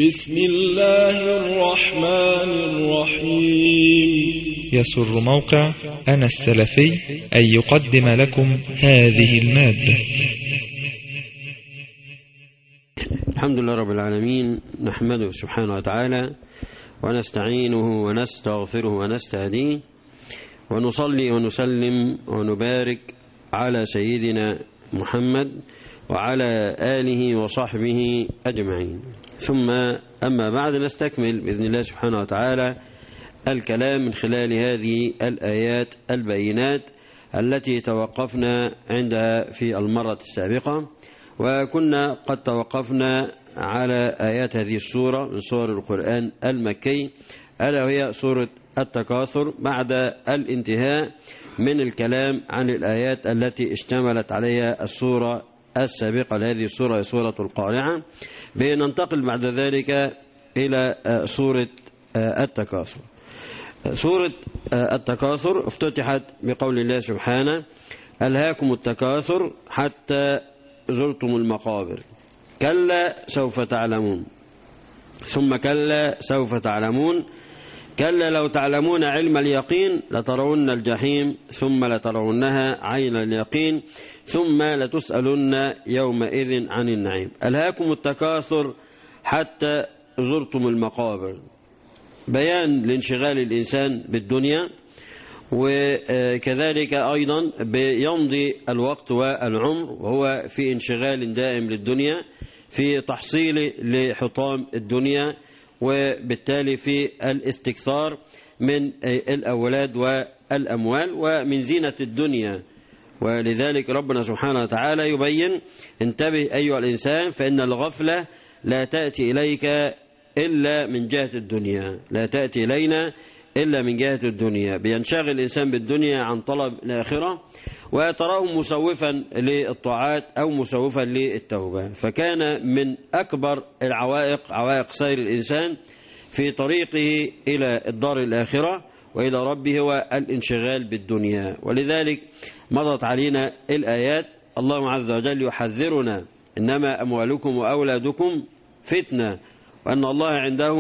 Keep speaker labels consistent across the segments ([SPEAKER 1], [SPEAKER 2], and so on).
[SPEAKER 1] بسم الله الرحمن الرحيم
[SPEAKER 2] يسر موقع أنا السلفي أن يقدم لكم هذه المادة
[SPEAKER 3] الحمد لله رب العالمين نحمده سبحانه وتعالى ونستعينه ونستغفره ونستهديه ونصلي ونسلم ونبارك على سيدنا محمد وعلى آله وصحبه أجمعين ثم أما بعد نستكمل بإذن الله سبحانه وتعالى الكلام من خلال هذه الآيات البينات التي توقفنا عندها في المرة السابقة وكنا قد توقفنا على آيات هذه السورة من سور القرآن المكي ألا وهي سورة التكاثر بعد الانتهاء من الكلام عن الآيات التي اشتملت عليها السورة السابقة لهذه السورة سورة القارعة بننتقل بعد ذلك إلى سورة التكاثر سورة التكاثر افتتحت بقول الله سبحانه ألهاكم التكاثر حتى زرتم المقابر كلا سوف تعلمون ثم كلا سوف تعلمون كلا لو تعلمون علم اليقين لترون الجحيم ثم لترونها عين اليقين ثم لتسألن يومئذ عن النعيم ألهاكم التكاثر حتى زرتم المقابر بيان لانشغال الإنسان بالدنيا وكذلك أيضا بيمضي الوقت والعمر وهو في انشغال دائم للدنيا في تحصيل لحطام الدنيا وبالتالي في الاستكثار من الأولاد والأموال ومن زينة الدنيا ولذلك ربنا سبحانه وتعالى يبين انتبه أيها الإنسان فإن الغفلة لا تأتي إليك إلا من جهة الدنيا لا تأتي إلينا إلا من جهة الدنيا بينشغل الإنسان بالدنيا عن طلب الآخرة وتراه مسوفا للطاعات أو مسوفا للتوبة فكان من أكبر العوائق عوائق سير الإنسان في طريقه إلى الدار الآخرة وإلى ربه هو الانشغال بالدنيا ولذلك مضت علينا الآيات الله عز وجل يحذرنا إنما أموالكم وأولادكم فتنة وأن الله عنده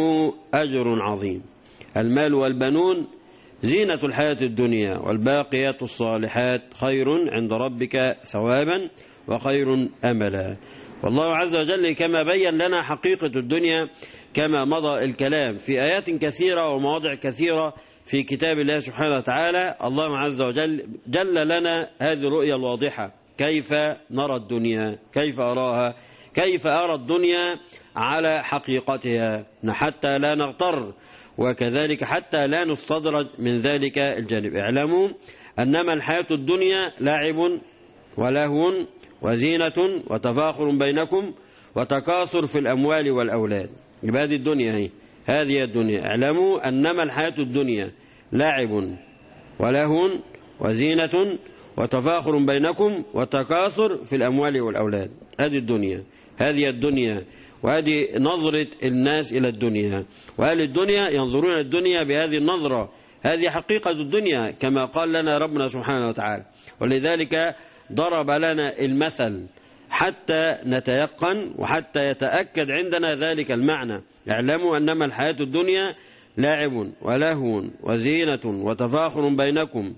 [SPEAKER 3] أجر عظيم المال والبنون زينة الحياة الدنيا والباقيات الصالحات خير عند ربك ثوابا وخير أملا والله عز وجل كما بين لنا حقيقة الدنيا كما مضى الكلام في آيات كثيرة ومواضع كثيرة في كتاب الله سبحانه وتعالى الله عز وجل جل لنا هذه الرؤية الواضحة كيف نرى الدنيا كيف أراها كيف أرى الدنيا على حقيقتها حتى لا نغتر وكذلك حتى لا نستدرج من ذلك الجانب اعلموا أنما الحياة الدنيا لعب ولهو وزينة وتفاخر بينكم وتكاثر في الأموال والأولاد يبقى هذه الدنيا هي هذه الدنيا اعلموا أنما الحياة الدنيا لعب ولهو وزينة وتفاخر بينكم وتكاثر في الأموال والأولاد هذه الدنيا هذه الدنيا وهذه نظرة الناس إلى الدنيا وأهل الدنيا ينظرون الدنيا بهذه النظرة هذه حقيقة الدنيا كما قال لنا ربنا سبحانه وتعالى ولذلك ضرب لنا المثل حتى نتيقن وحتى يتأكد عندنا ذلك المعنى اعلموا أنما الحياة الدنيا لاعب ولهو وزينة وتفاخر بينكم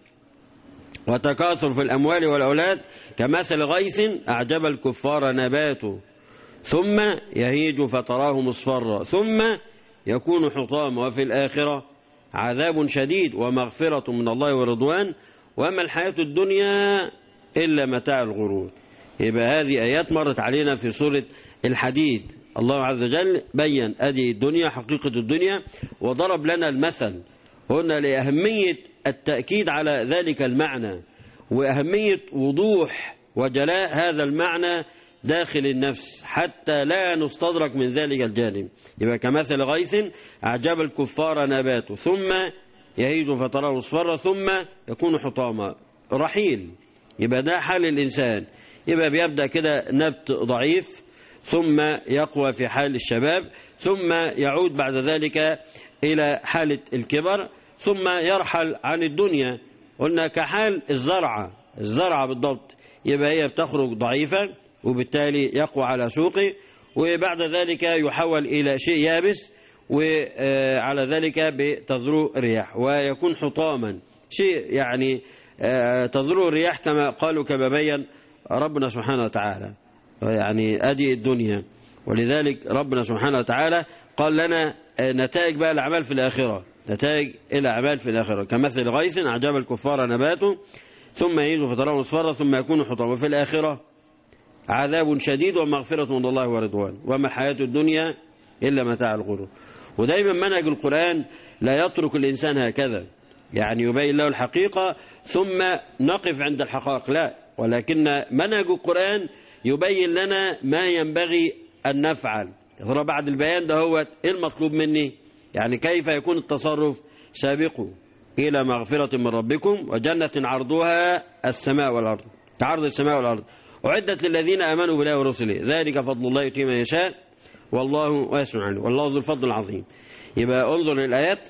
[SPEAKER 3] وتكاثر في الأموال والأولاد كمثل غيث أعجب الكفار نباته ثم يهيج فتراه مصفرا ثم يكون حطاما وفي الآخرة عذاب شديد ومغفرة من الله ورضوان وما الحياة الدنيا إلا متاع الغرور يبقى هذه آيات مرت علينا في سورة الحديد الله عز وجل بين أدي الدنيا حقيقة الدنيا وضرب لنا المثل قلنا لأهمية التأكيد على ذلك المعنى وأهمية وضوح وجلاء هذا المعنى داخل النفس حتى لا نستدرك من ذلك الجانب يبقى كمثل غيث أعجب الكفار نباته ثم يهيج فتراه مصفرا ثم يكون حطاما رحيل يبقى ده حال الإنسان يبقى بيبدأ كده نبت ضعيف ثم يقوى في حال الشباب ثم يعود بعد ذلك إلى حالة الكبر ثم يرحل عن الدنيا قلنا كحال الزرعة الزرعة بالضبط يبقى هي بتخرج ضعيفة وبالتالي يقوى على سوقه وبعد ذلك يحول إلى شيء يابس وعلى ذلك بتذرو الرياح ويكون حطاما شيء يعني تذرو الرياح كما قالوا كما بين ربنا سبحانه وتعالى يعني أدي الدنيا ولذلك ربنا سبحانه وتعالى قال لنا نتائج بقى الأعمال في الآخرة نتائج الأعمال في الآخرة كمثل غيث أعجب الكفار نباته ثم يهيج فتراه مصفرا ثم يكون حطاما وفي الآخرة عذاب شديد ومغفرة من الله ورضوان وما الحياة الدنيا إلا متاع الغرور ودايما منهج القرآن لا يترك الإنسان هكذا يعني يبين له الحقيقة ثم نقف عند الحقائق لا ولكن منهج القرآن يبين لنا ما ينبغي أن نفعل ترى بعد البيان ده هو إيه المطلوب مني يعني كيف يكون التصرف سابقوا إلى مغفرة من ربكم وجنة عرضها السماء والأرض كعرض السماء والأرض أعدت للذين آمنوا بالله ورسله ذلك فضل الله يؤتيه من يشاء والله واسع عنه والله ذو الفضل العظيم يبقى انظر للآيات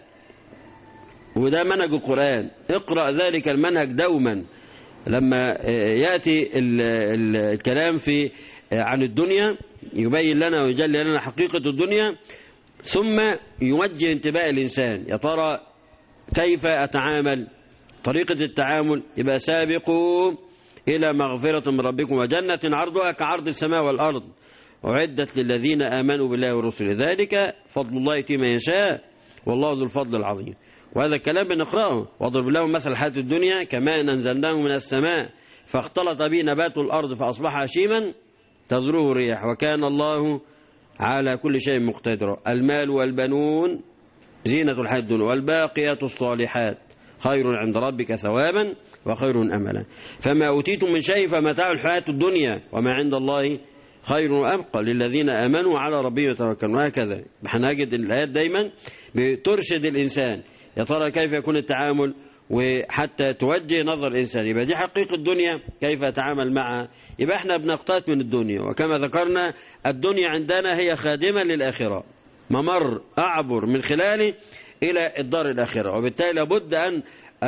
[SPEAKER 3] وده منهج القرآن اقرأ ذلك المنهج دوما لما يأتي الكلام في عن الدنيا يبين لنا ويجلي لنا حقيقة الدنيا ثم يوجه انتباه الإنسان يا ترى كيف أتعامل طريقة التعامل يبقى سابقوا إلى مغفرة من ربكم وجنة عرضها كعرض السماء والأرض أعدت للذين آمنوا بالله ورسله ذلك فضل الله يتي من يشاء والله ذو الفضل العظيم وهذا الكلام بنقرأه واضرب لهم مثل حياة الدنيا كما أنزلناه من السماء فاختلط به نبات الأرض فأصبح هشيما تذروه الرياح وكان الله على كل شيء مقتدر المال والبنون زينة الحياة الدنيا والباقيات الصالحات خير عند ربك ثوابا وخير أملا فما أوتيتم من شيء فمتاع الحياة الدنيا وما عند الله خير وأبقى للذين آمنوا على ربهم يتوكلون وهكذا هنجد الآيات دايما بترشد الإنسان يا ترى كيف يكون التعامل وحتى توجه نظر الإنسان يبقى دي حقيقة الدنيا كيف أتعامل معها يبقى احنا بنقتات من الدنيا وكما ذكرنا الدنيا عندنا هي خادمة للآخرة ممر أعبر من خلاله إلى الدار الآخرة وبالتالي لابد أن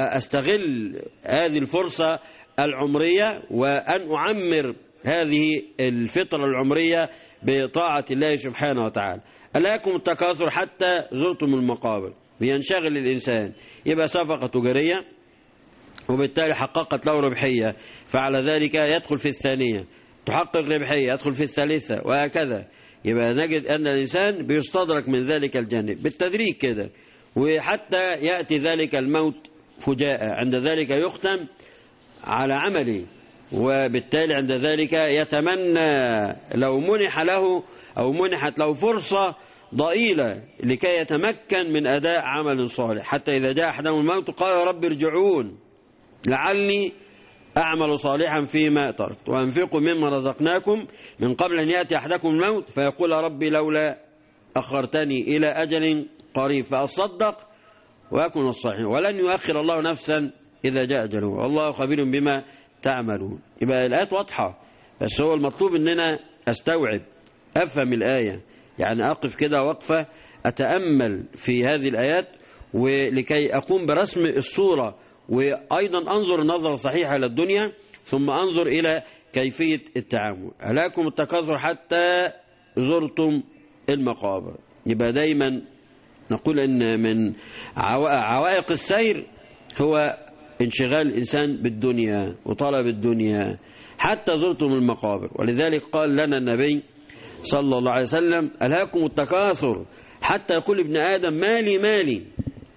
[SPEAKER 3] أستغل هذه الفرصة العمرية وأن أعمر هذه الفترة العمرية بطاعة الله سبحانه وتعالى ألاكم التكاثر حتى زرتم المقابر بينشغل الإنسان يبقى صفقة تجارية وبالتالي حققت له ربحية فعلى ذلك يدخل في الثانية تحقق ربحية يدخل في الثالثة وهكذا يبقى نجد أن الإنسان بيستدرك من ذلك الجانب بالتدريج كده وحتى يأتي ذلك الموت فجاء عند ذلك يختم على عمله وبالتالي عند ذلك يتمنى لو منح له أو منحت له فرصة ضئيلة لكي يتمكن من أداء عمل صالح حتى إذا جاء أحدهم الموت قال يا رب ارجعون لعلي أعمل صالحا فيما تركت وأنفقوا مما رزقناكم من قبل أن يأتي أحدكم الموت فيقول يا ربي لولا أخرتني إلى أجل قريب فأصدق وأكون الصالحين ولن يؤخر الله نفسا إذا جاء أجله والله خبير بما تعملون يبقى الآيات واضحة بس هو المطلوب أننا أستوعب أفهم الآية يعني أقف كده وقفة أتأمل في هذه الآيات ولكي أقوم برسم الصورة وأيضا أنظر نظرة صحيحة للدنيا ثم أنظر إلى كيفية التعامل ألاكم التكاثر حتى زرتم المقابر يبقى دايما نقول أن من عوائق السير هو انشغال الإنسان بالدنيا وطلب الدنيا حتى زرتم المقابر ولذلك قال لنا النبي صلى الله عليه وسلم ألهاكم التكاثر حتى يقول ابن آدم مالي مالي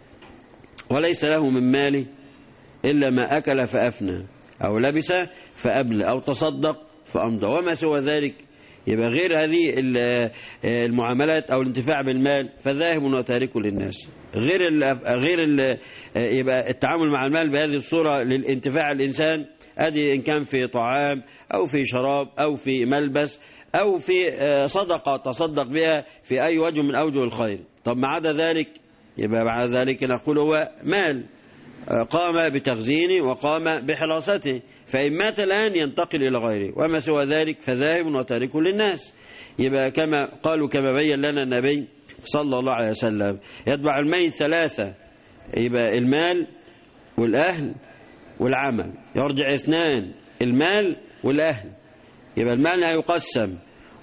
[SPEAKER 3] وليس له من مالي إلا ما أكل فأفنى أو لبس فأبلى أو تصدق فأمضى وما سوى ذلك يبقى غير هذه المعاملات أو الانتفاع بالمال فذاهب وتارك للناس غير ال غير ال يبقى التعامل مع المال بهذه الصورة للانتفاع الإنسان أدي إن كان في طعام أو في شراب أو في ملبس أو في صدقة تصدق بها في أي وجه من أوجه الخير طب ما عدا ذلك يبقى بعد ذلك نقول هو مال قام بتخزينه وقام بحراسته فإن مات الآن ينتقل إلى غيره وما سوى ذلك فذاهب وتارك للناس يبقى كما قالوا كما بين لنا النبي صلى الله عليه وسلم يتبع الميت ثلاثة يبقى المال والأهل والعمل يرجع اثنان المال والأهل يبقى المال لا يقسم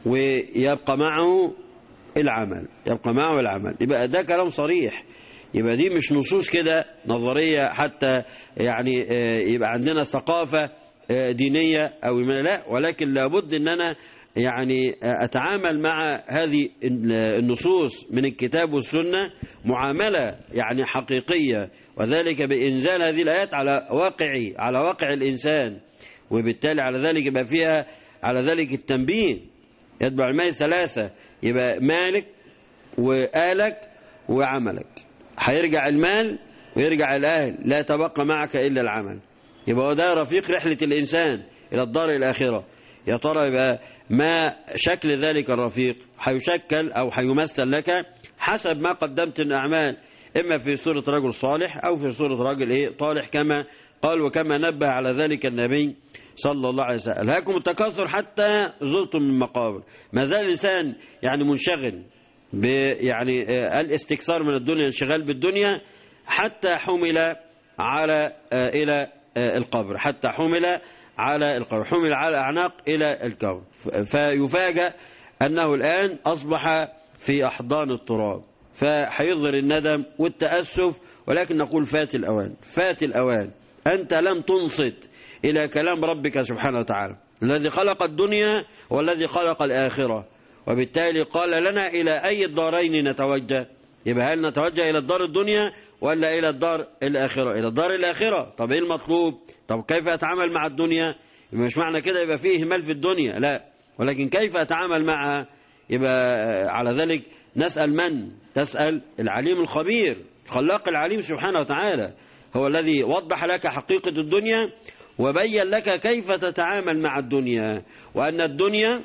[SPEAKER 3] ويبقى معه العمل يبقى معه العمل يبقى ده كلام صريح يبقى دي مش نصوص كده نظرية حتى يعني يبقى عندنا ثقافة دينية أو لا ولكن لابد أن أنا يعني أتعامل مع هذه النصوص من الكتاب والسنة معاملة يعني حقيقية وذلك بإنزال هذه الآيات على واقعي على واقع الإنسان وبالتالي على ذلك يبقى فيها على ذلك التنبيه يتبع المال ثلاثة يبقى مالك وآلك وعملك هيرجع المال ويرجع الأهل لا تبقى معك إلا العمل يبقى ده رفيق رحلة الإنسان إلى الدار الآخرة يا ترى يبقى ما شكل ذلك الرفيق هيشكل أو هيمثل لك حسب ما قدمت من أعمال إما في صورة رجل صالح أو في صورة رجل إيه طالح كما قال وكما نبه على ذلك النبي صلى الله عليه وسلم ألهاكم التكاثر حتى زلتم من مقابر ما زال الإنسان يعني منشغل يعني الاستكثار من الدنيا انشغال بالدنيا حتى حمل على إلى القبر حتى حمل على القبر حمل على أعناق إلى القبر فيفاجأ أنه الآن أصبح في أحضان التراب فحيظهر الندم والتأسف ولكن نقول فات الأوان فات الأوان أنت لم تنصت إلى كلام ربك سبحانه وتعالى الذي خلق الدنيا والذي خلق الآخرة وبالتالي قال لنا إلى أي الدارين نتوجه يبقى هل نتوجه إلى الدار الدنيا ولا إلى الدار الآخرة إلى الدار الآخرة طب إيه المطلوب طب كيف أتعامل مع الدنيا يبقى مش معنى كده يبقى فيه إهمال في الدنيا لا ولكن كيف أتعامل معها يبقى على ذلك نسأل من تسأل العليم الخبير الخلاق العليم سبحانه وتعالى هو الذي وضح لك حقيقة الدنيا وبين لك كيف تتعامل مع الدنيا وأن الدنيا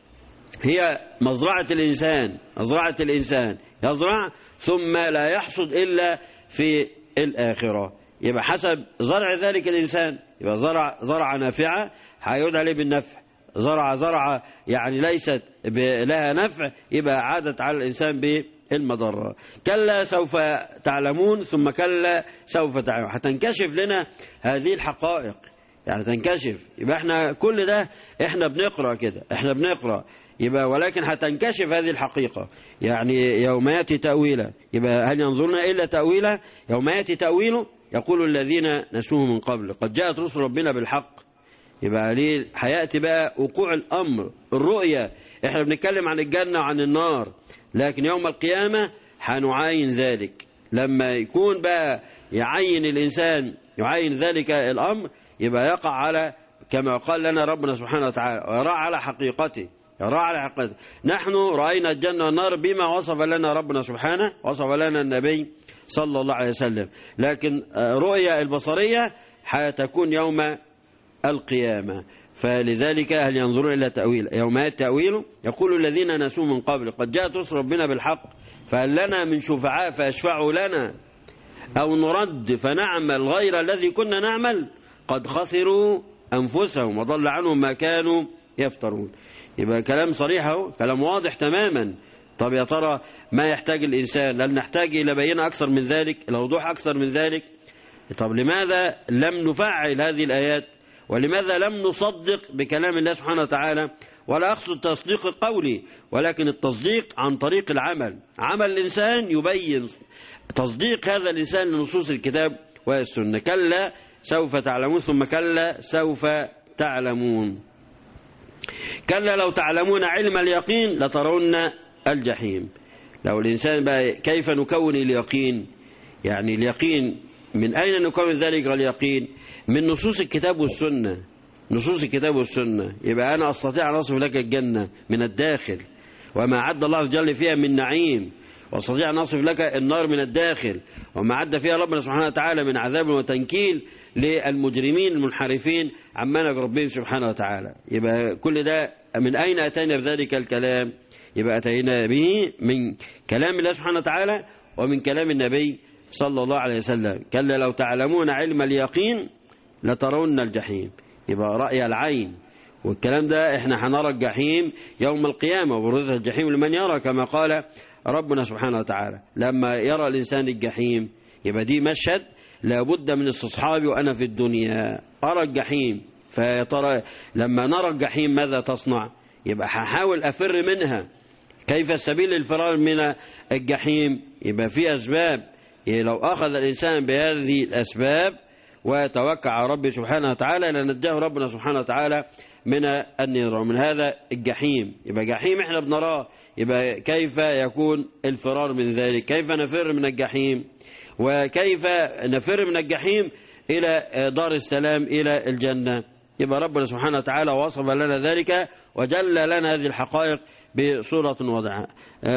[SPEAKER 3] هي مزرعة الإنسان مزرعة الإنسان يزرع ثم لا يحصد إلا في الآخرة يبقى حسب زرع ذلك الإنسان يبقى زرع زرع نافعة هيعود عليه بالنفع زرع زرع يعني ليست لها نفع يبقى عادت على الإنسان بالمضرة كلا سوف تعلمون ثم كلا سوف تعلمون هتنكشف لنا هذه الحقائق يعني تنكشف يبقى احنا كل ده احنا بنقرأ كده احنا بنقرأ يبقى ولكن هتنكشف هذه الحقيقة يعني يوم يأتي تأويله يبقى هل ينظرون إلا تأويله يوم يأتي تأويله يقول الذين نسوه من قبل قد جاءت رسل ربنا بالحق يبقى ليه هيأتي بقى وقوع الأمر الرؤية احنا بنتكلم عن الجنة وعن النار لكن يوم القيامة هنعاين ذلك لما يكون بقى يعين الإنسان يعين ذلك الأمر يبقى يقع على كما قال لنا ربنا سبحانه وتعالى ويرى على حقيقته يرى على حقيقته نحن رأينا الجنة والنار بما وصف لنا ربنا سبحانه وصف لنا النبي صلى الله عليه وسلم لكن رؤية البصرية حتكون يوم القيامة فلذلك هل ينظرون إلى تأويل يوم يأتي تأويله يقول الذين نسوا من قبل قد جاءت رسل ربنا بالحق فهل لنا من شفعاء فيشفعوا لنا أو نرد فنعمل غير الذي كنا نعمل قد خسروا أنفسهم وضل عنهم ما كانوا يفترون يبقى كلام صريح اهو كلام واضح تماما طب يا ترى ما يحتاج الإنسان هل نحتاج إلى بينة أكثر من ذلك إلى وضوح أكثر من ذلك طب لماذا لم نفعل هذه الآيات ولماذا لم نصدق بكلام الله سبحانه وتعالى ولا أقصد التصديق القولي ولكن التصديق عن طريق العمل عمل الإنسان يبين تصديق هذا الإنسان لنصوص الكتاب والسنة كلا سوف تعلمون ثم كلا سوف تعلمون كلا لو تعلمون علم اليقين لترون الجحيم لو الإنسان بقى كيف نكون اليقين يعني اليقين من أين نكون ذلك اليقين من نصوص الكتاب والسنة نصوص الكتاب والسنة يبقى أنا أستطيع أن أصف لك الجنة من الداخل وما عد الله عز وجل فيها من نعيم واستطيع ان اصف لك النار من الداخل وما عد فيها ربنا سبحانه وتعالى من عذاب وتنكيل للمجرمين المنحرفين عن منهج ربهم سبحانه وتعالى يبقى كل ده من اين اتينا بذلك الكلام يبقى اتينا به من كلام الله سبحانه وتعالى ومن كلام النبي صلى الله عليه وسلم كلا لو تعلمون علم اليقين لترون الجحيم يبقى رأي العين والكلام ده احنا هنرى الجحيم يوم القيامة وبرزها الجحيم لمن يرى كما قال ربنا سبحانه وتعالى لما يرى الإنسان الجحيم يبقى دي مشهد لابد من استصحابي وأنا في الدنيا أرى الجحيم فيترى لما نرى الجحيم ماذا تصنع يبقى هحاول أفر منها كيف السبيل للفرار من الجحيم يبقى في أسباب لو أخذ الإنسان بهذه الأسباب وتوكل على ربه سبحانه وتعالى لنجاه ربنا سبحانه وتعالى من النيران من هذا الجحيم يبقى جحيم احنا بنراه يبقى كيف يكون الفرار من ذلك كيف نفر من الجحيم وكيف نفر من الجحيم إلى دار السلام إلى الجنة يبقى ربنا سبحانه وتعالى وصف لنا ذلك وجل لنا هذه الحقائق بصورة واضحة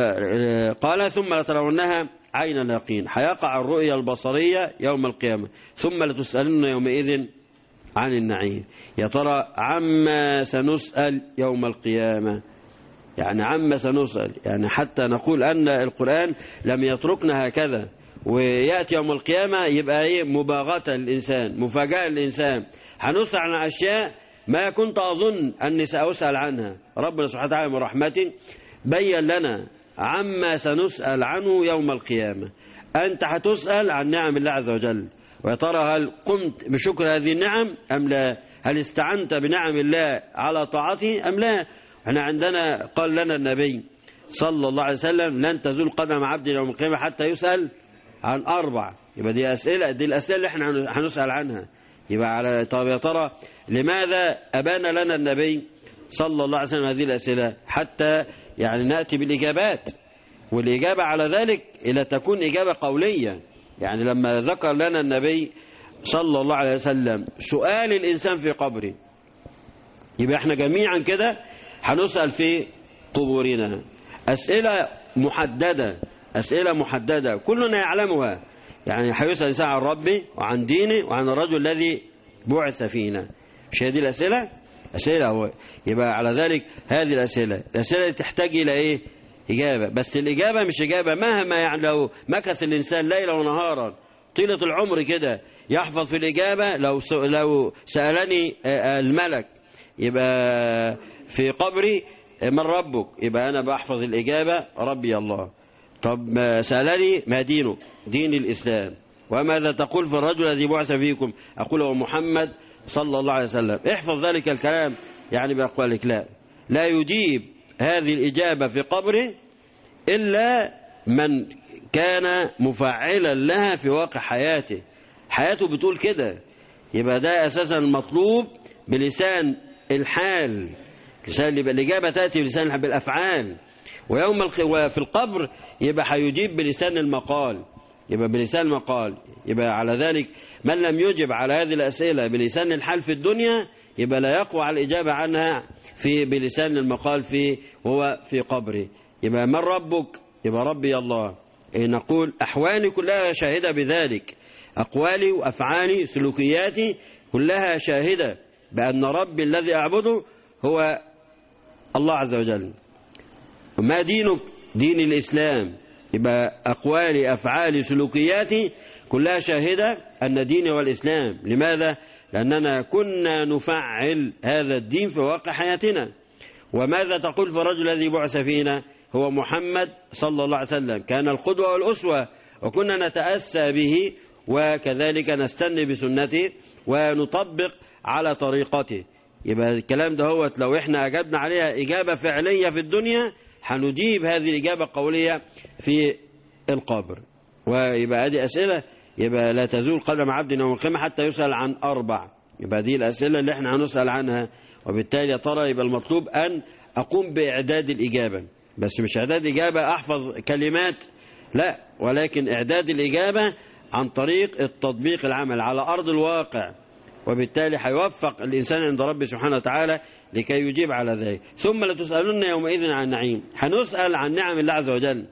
[SPEAKER 3] قال ثم لترونها عين اليقين حيقع الرؤيا البصرية يوم القيامة ثم لتسألن يومئذ عن النعيم يا ترى عما سنسأل يوم القيامة يعني عما سنسأل يعني حتى نقول أن القرآن لم يتركنا هكذا ويأتي يوم القيامة يبقى ايه مباغتة للإنسان مفاجأة للإنسان هنسأل عن أشياء ما كنت أظن أني سأسأل عنها ربنا سبحانه وتعالى من رحمته بين لنا عما سنسأل عنه يوم القيامة أنت هتسأل عن نعم الله عز وجل ويا ترى هل قمت بشكر هذه النعم أم لا هل استعنت بنعم الله على طاعته أم لا احنا عندنا قال لنا النبي صلى الله عليه وسلم لن تزول قدم عبد يوم القيامة حتى يسأل عن أربع يبقى دي أسئلة دي الأسئلة اللي احنا هنسأل عنها يبقى على طب يا ترى لماذا أبان لنا النبي صلى الله عليه وسلم هذه الأسئلة حتى يعني نأتي بالإجابات والإجابة على ذلك إلى تكون إجابة قولية يعني لما ذكر لنا النبي صلى الله عليه وسلم سؤال الإنسان في قبره يبقى احنا جميعا كده هنسأل في قبورنا أسئلة محددة أسئلة محددة كلنا يعلمها يعني هيسأل الإنسان عن ربه وعن دينه وعن الرجل الذي بعث فينا مش هذه الأسئلة أسئلة هو يبقى على ذلك هذه الأسئلة الأسئلة تحتاج إلى إيه إجابة بس الإجابة مش إجابة مهما يعني لو مكث الإنسان ليلا ونهارا طيلة العمر كده يحفظ في الإجابة لو لو سألني الملك يبقى في قبري من ربك يبقى أنا بحفظ الإجابة ربي الله طب سألني ما دينك دين الإسلام وماذا تقول في الرجل الذي بعث فيكم أقول هو محمد صلى الله عليه وسلم احفظ ذلك الكلام يعني بأقوالك لا لا يجيب هذه الإجابة في قبره إلا من كان مفعلا لها في واقع حياته حياته بتقول كده يبقى ده أساسا المطلوب بلسان الحال لسان يبقى الإجابة تأتي بلسان الحال بالأفعال ويوم في القبر يبقى هيجيب بلسان المقال يبقى بلسان المقال يبقى على ذلك من لم يجب على هذه الأسئلة بلسان الحال في الدنيا يبقى لا يقوى على الإجابة عنها في بلسان المقال في وهو في قبره يبقى من ربك يبقى ربي الله إيه نقول أحوالي كلها شاهدة بذلك أقوالي وأفعالي سلوكياتي كلها شاهدة بأن ربي الذي أعبده هو الله عز وجل وما دينك دين الإسلام يبقى أقوالي أفعالي سلوكياتي كلها شاهدة أن ديني هو الإسلام لماذا؟ لأننا كنا نفعل هذا الدين في واقع حياتنا وماذا تقول في الرجل الذي بعث فينا هو محمد صلى الله عليه وسلم كان القدوة والأسوة وكنا نتأسى به وكذلك نستني بسنته ونطبق على طريقته يبقى الكلام ده هو لو احنا أجبنا عليها إجابة فعلية في الدنيا هنجيب هذه الإجابة القولية في القبر ويبقى هذه أسئلة يبقى لا تزول قدم عبد يوم القيامة حتى يسأل عن أربع يبقى دي الأسئلة اللي احنا هنسأل عنها وبالتالي يا ترى يبقى المطلوب أن أقوم بإعداد الإجابة بس مش إعداد إجابة أحفظ كلمات لا ولكن إعداد الإجابة عن طريق التطبيق العمل على أرض الواقع وبالتالي هيوفق الإنسان عند ربه سبحانه وتعالى لكي يجيب على ذلك ثم لتسألن يومئذ عن النعيم هنسأل عن نعم الله عز وجل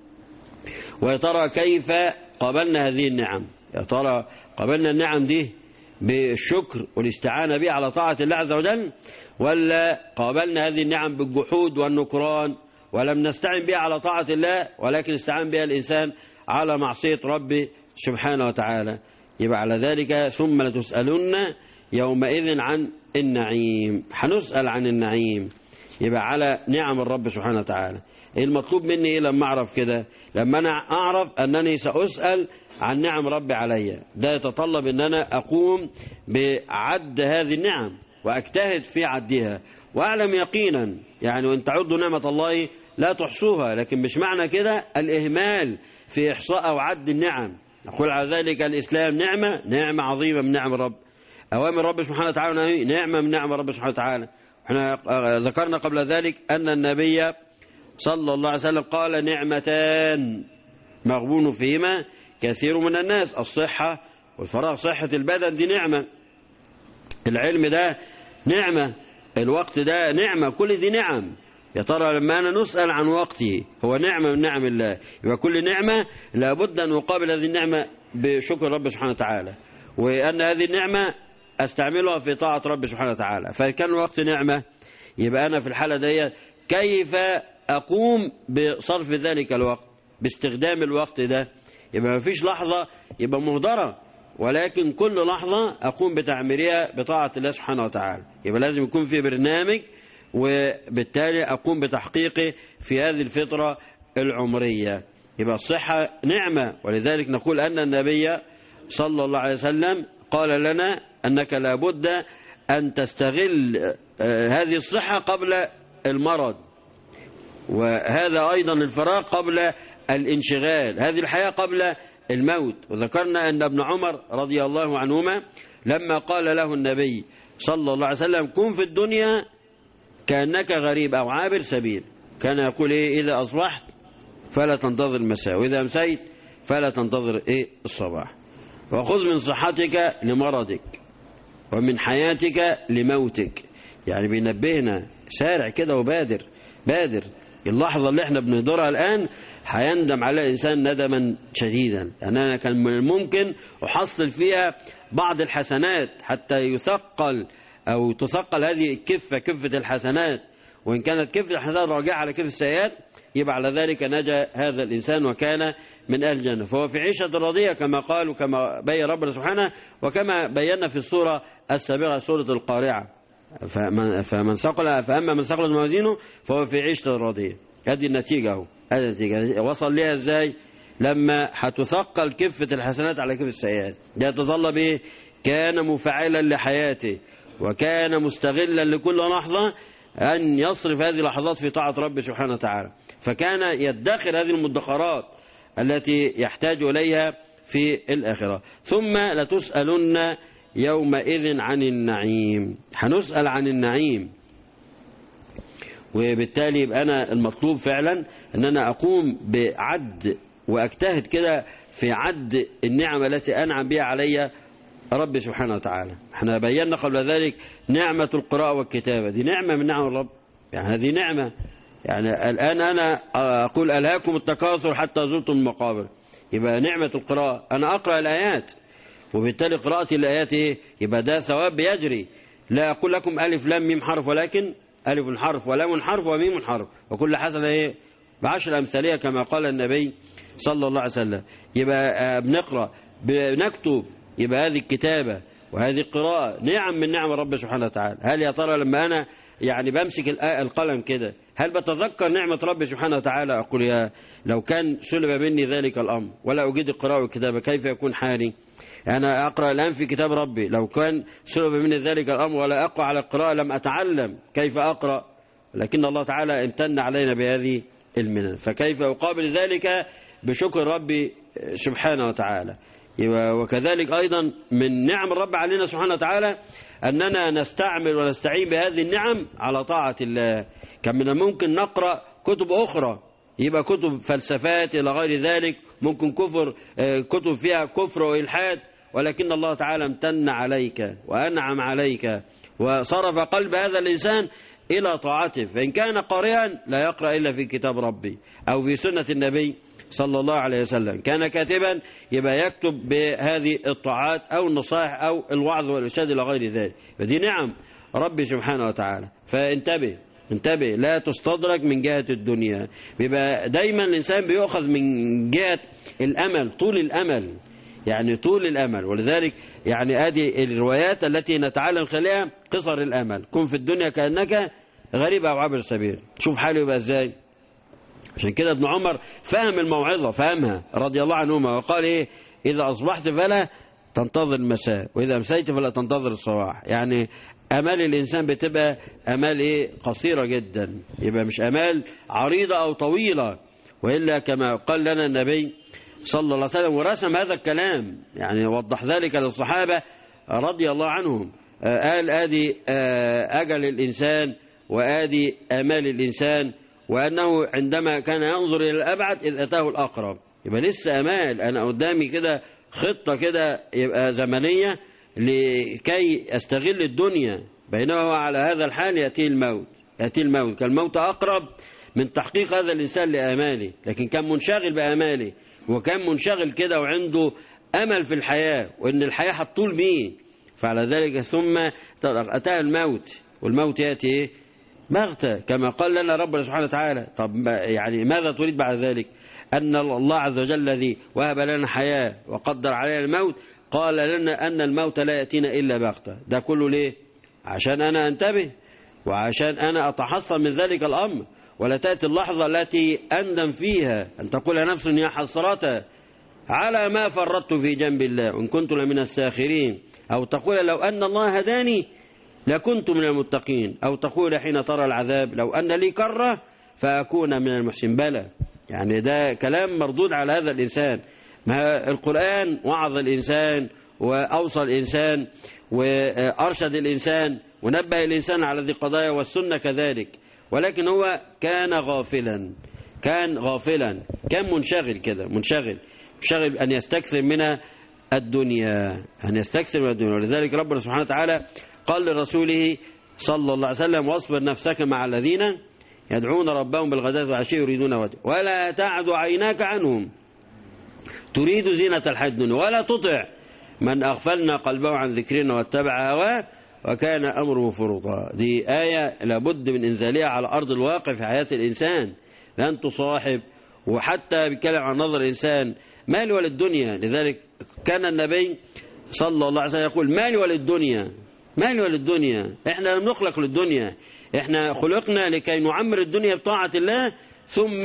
[SPEAKER 3] ويا ترى كيف قبلنا هذه النعم يا ترى قبلنا النعم دي بالشكر والاستعانة به على طاعة الله عز وجل ولا قابلنا هذه النعم بالجحود والنكران ولم نستعن بها على طاعة الله ولكن استعان بها الإنسان على معصية ربه سبحانه وتعالى يبقى على ذلك ثم لتسألن يومئذ عن النعيم هنسأل عن النعيم يبقى على نعم الرب سبحانه وتعالى المطلوب مني ايه لما اعرف كده لما انا اعرف انني سأسأل عن نعم ربي علي ده يتطلب ان انا اقوم بعد هذه النعم واجتهد في عدها واعلم يقينا يعني وان تعدوا نعمة الله لا تحصوها لكن مش معنى كده الإهمال في إحصاء أو عد النعم نقول على ذلك الإسلام نعمة نعمة عظيمة من نعم الرب أوامر رب سبحانه وتعالى نعمة من نعم رب سبحانه وتعالى احنا ذكرنا قبل ذلك أن النبي صلى الله عليه وسلم قال نعمتان مغبون فيهما كثير من الناس الصحة والفراغ صحة البدن دي نعمة العلم ده نعمة الوقت ده نعمة كل دي نعم يا ترى لما أنا نسأل عن وقتي هو نعمة من نعم الله يبقى كل نعمة لابد أن أقابل هذه النعمة بشكر رب سبحانه وتعالى وأن هذه النعمة أستعملها في طاعة رب سبحانه وتعالى فكان الوقت نعمة يبقى أنا في الحالة دي كيف أقوم بصرف ذلك الوقت باستخدام الوقت ده يبقى ما فيش لحظة يبقى مهدرة ولكن كل لحظة أقوم بتعميرها بطاعة الله سبحانه وتعالى يبقى لازم يكون في برنامج وبالتالي أقوم بتحقيقه في هذه الفترة العمرية يبقى الصحة نعمة ولذلك نقول أن النبي صلى الله عليه وسلم قال لنا أنك لابد أن تستغل هذه الصحة قبل المرض وهذا أيضا الفراغ قبل الانشغال هذه الحياة قبل الموت وذكرنا أن ابن عمر رضي الله عنهما لما قال له النبي صلى الله عليه وسلم كن في الدنيا كأنك غريب أو عابر سبيل كان يقول إيه إذا أصبحت فلا تنتظر المساء وإذا أمسيت فلا تنتظر إيه الصباح وخذ من صحتك لمرضك ومن حياتك لموتك يعني بينبهنا سارع كده وبادر بادر اللحظة اللي احنا بنهدرها الآن هيندم على الإنسان ندما شديدا يعني أنا كان من الممكن أحصل فيها بعض الحسنات حتى يثقل أو تثقل هذه الكفة كفة الحسنات وإن كانت كفة الحسنات راجعة على كفة السيئات يبقى على ذلك نجا هذا الإنسان وكان من أهل الجنة فهو في عيشة راضية كما قال وكما بين ربنا سبحانه وكما بينا في السورة السابقة سورة القارعة فمن, فمن ثقل فأما من ثقلت موازينه فهو في عيشة راضية هذه النتيجة اهو هذه النتيجة وصل ليها ازاي لما هتثقل كفة الحسنات على كفة السيئات ده يتطلب ايه كان مفعلا لحياته وكان مستغلا لكل لحظة أن يصرف هذه اللحظات في طاعة رب سبحانه وتعالى فكان يدخر هذه المدخرات التي يحتاج إليها في الآخرة ثم لتسألن يومئذ عن النعيم هنسأل عن النعيم وبالتالي يبقى أنا المطلوب فعلا أن أنا أقوم بعد وأجتهد كده في عد النعم التي أنعم بها علي رب سبحانه وتعالى احنا بينا قبل ذلك نعمة القراءة والكتابة دي نعمة من نعم الرب يعني هذه نعمة يعني الآن أنا أقول ألهاكم التكاثر حتى زرتم المقابر يبقى نعمة القراءة أنا أقرأ الآيات وبالتالي قراءة الآيات إيه؟ يبقى ده ثواب بيجري لا أقول لكم ألف لام ميم حرف ولكن ألف حرف ولام حرف وميم حرف وكل حسنة إيه بعشر أمثالية كما قال النبي صلى الله عليه وسلم يبقى بنقرأ بنكتب يبقى هذه الكتابة وهذه القراءة نعم من نعم رب سبحانه وتعالى هل يا ترى لما أنا يعني بمسك القلم كده هل بتذكر نعمة رب سبحانه وتعالى أقول يا لو كان سلب مني ذلك الأمر ولا أجد القراءة والكتابة كيف يكون حالي أنا أقرأ الآن في كتاب ربي لو كان سلب مني ذلك الأمر ولا أقرأ على القراءة لم أتعلم كيف أقرأ لكن الله تعالى امتن علينا بهذه المنن فكيف أقابل ذلك بشكر ربي سبحانه وتعالى وكذلك أيضا من نعم الرب علينا سبحانه وتعالى أننا نستعمل ونستعين بهذه النعم على طاعة الله كان من الممكن نقرأ كتب أخرى يبقى كتب فلسفات إلى غير ذلك ممكن كفر كتب فيها كفر وإلحاد ولكن الله تعالى امتن عليك وأنعم عليك وصرف قلب هذا الإنسان إلى طاعته فإن كان قارئا لا يقرأ إلا في كتاب ربي أو في سنة النبي صلى الله عليه وسلم كان كاتبا يبقى يكتب بهذه الطاعات أو النصائح أو الوعظ والإرشاد إلى غير ذلك فدي نعم ربي سبحانه وتعالى فانتبه انتبه لا تستدرك من جهة الدنيا بيبقى دايما الإنسان بيؤخذ من جهة الأمل طول الأمل يعني طول الأمل ولذلك يعني هذه الروايات التي نتعلم خلالها قصر الأمل كن في الدنيا كأنك غريب أو عبر السبيل شوف حاله يبقى ازاي عشان كده ابن عمر فهم الموعظة فهمها رضي الله عنهما وقال ايه إذا أصبحت فلا تنتظر المساء وإذا أمسيت فلا تنتظر الصباح يعني أمال الإنسان بتبقى أمال إيه قصيرة جدا يبقى مش أمال عريضة أو طويلة وإلا كما قال لنا النبي صلى الله عليه وسلم ورسم هذا الكلام يعني وضح ذلك للصحابة رضي الله عنهم قال آدي أجل الإنسان وآدي آمال الإنسان وأنه عندما كان ينظر إلى الأبعد إذ أتاه الأقرب يبقى لسه أمال أنا قدامي كده خطة كده يبقى زمنية لكي أستغل الدنيا بينما هو على هذا الحال يأتي الموت يأتي الموت كالموت أقرب من تحقيق هذا الإنسان لآماله لكن كان منشغل بآماله وكان منشغل كده وعنده أمل في الحياة وإن الحياة هتطول بيه فعلى ذلك ثم أتاه الموت والموت يأتي إيه؟ بغتة كما قال لنا ربنا سبحانه وتعالى طب يعني ماذا تريد بعد ذلك أن الله عز وجل الذي وهب لنا حياة وقدر علينا الموت قال لنا أن الموت لا يأتينا إلا بغتة ده كله ليه عشان أنا أنتبه وعشان أنا أتحصن من ذلك الأمر ولا تأتي اللحظة التي أندم فيها أن تقول نفس يا حسرة على ما فرطت في جنب الله وإن كنت لمن الساخرين أو تقول لو أن الله هداني لكنت من المتقين أو تقول حين ترى العذاب لو أن لي كرة فأكون من المحسن بلى يعني ده كلام مردود على هذا الإنسان ما القرآن وعظ الإنسان وأوصى الإنسان وأرشد الإنسان ونبه الإنسان على ذي القضايا والسنة كذلك ولكن هو كان غافلا كان غافلا كان منشغل كده منشغل منشغل أن يستكثر من الدنيا أن يستكثر من الدنيا ولذلك ربنا سبحانه وتعالى قال لرسوله صلى الله عليه وسلم واصبر نفسك مع الذين يدعون ربهم بالغداة والعشي يريدون وجهه ولا تعد عيناك عنهم تريد زينة الحياة الدنيا ولا تطع من أغفلنا قلبه عن ذكرنا واتبع هواه وكان أمره فرطا دي آية لابد من إنزالها على أرض الواقع في حياة الإنسان لن تصاحب وحتى بيتكلم عن نظر الإنسان مال وللدنيا لذلك كان النبي صلى الله عليه وسلم يقول مال وللدنيا مال وللدنيا احنا لم نخلق للدنيا احنا خلقنا لكي نعمر الدنيا بطاعة الله ثم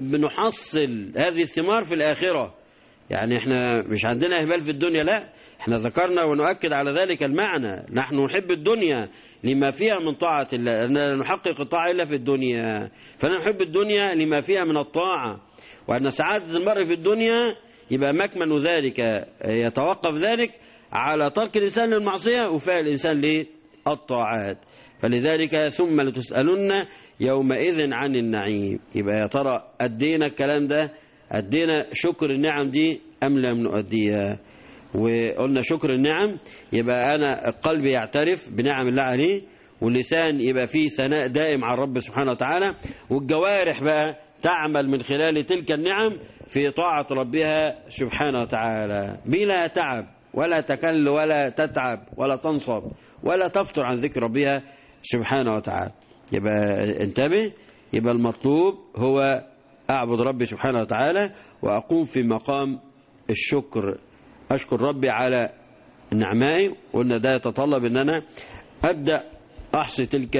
[SPEAKER 3] بنحصل هذه الثمار في الآخرة يعني احنا مش عندنا إهمال في الدنيا لا احنا ذكرنا ونؤكد على ذلك المعنى نحن نحب الدنيا لما فيها من طاعة الله لا نحقق الطاعة إلا في الدنيا فنحن نحب الدنيا لما فيها من الطاعة وأن سعادة المرء في الدنيا يبقى مكمن ذلك يتوقف ذلك على ترك الإنسان للمعصية وفعل الإنسان للطاعات فلذلك ثم لتسألن يومئذ عن النعيم يبقى يا ترى أدينا الكلام ده أدينا شكر النعم دي أم لم نؤديها وقلنا شكر النعم يبقى أنا قلبي يعترف بنعم الله عليه واللسان يبقى فيه ثناء دائم على الرب سبحانه وتعالى والجوارح بقى تعمل من خلال تلك النعم في طاعة ربها سبحانه وتعالى بلا تعب ولا تكل ولا تتعب ولا تنصب ولا تفتر عن ذكر ربها سبحانه وتعالى يبقى انتبه يبقى المطلوب هو أعبد ربي سبحانه وتعالى وأقوم في مقام الشكر أشكر ربي على نعمائي وأن ده يتطلب أن أنا أبدأ أحصي تلك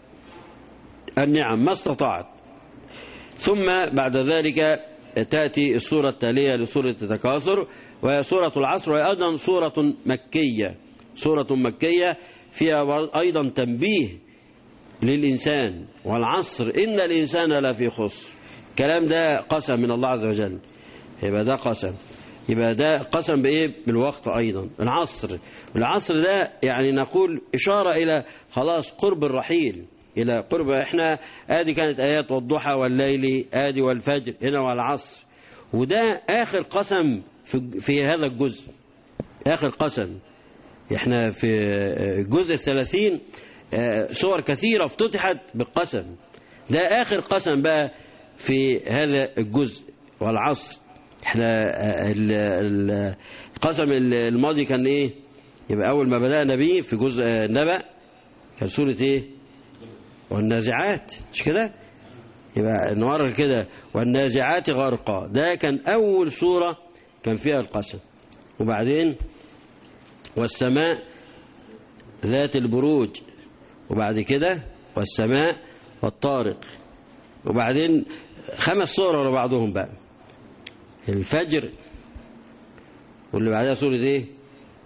[SPEAKER 3] النعم ما استطعت ثم بعد ذلك تأتي السورة التالية لسورة التكاثر وهي سورة العصر وهي أيضا سورة مكية سورة مكية فيها أيضا تنبيه للإنسان والعصر إن الإنسان لفي خسر الكلام ده قسم من الله عز وجل يبقى ده قسم يبقى ده قسم بإيه بالوقت أيضا العصر العصر ده يعني نقول إشارة إلى خلاص قرب الرحيل إلى قرب إحنا آدي كانت آيات والضحى والليل آدي والفجر هنا والعصر وده آخر قسم في, في هذا الجزء آخر قسم إحنا في الجزء الثلاثين صور كثيرة افتتحت بالقسم ده آخر قسم بقى في هذا الجزء والعصر احنا القسم الماضي كان ايه يبقى اول ما بدأنا بيه في جزء النبأ كان سورة ايه والنازعات مش كده يبقى نمرر كده والنازعات غرقا ده كان اول سورة كان فيها القسم وبعدين والسماء ذات البروج وبعد كده والسماء والطارق وبعدين خمس صور ورا بعضهم بقى الفجر واللي بعدها سورة ايه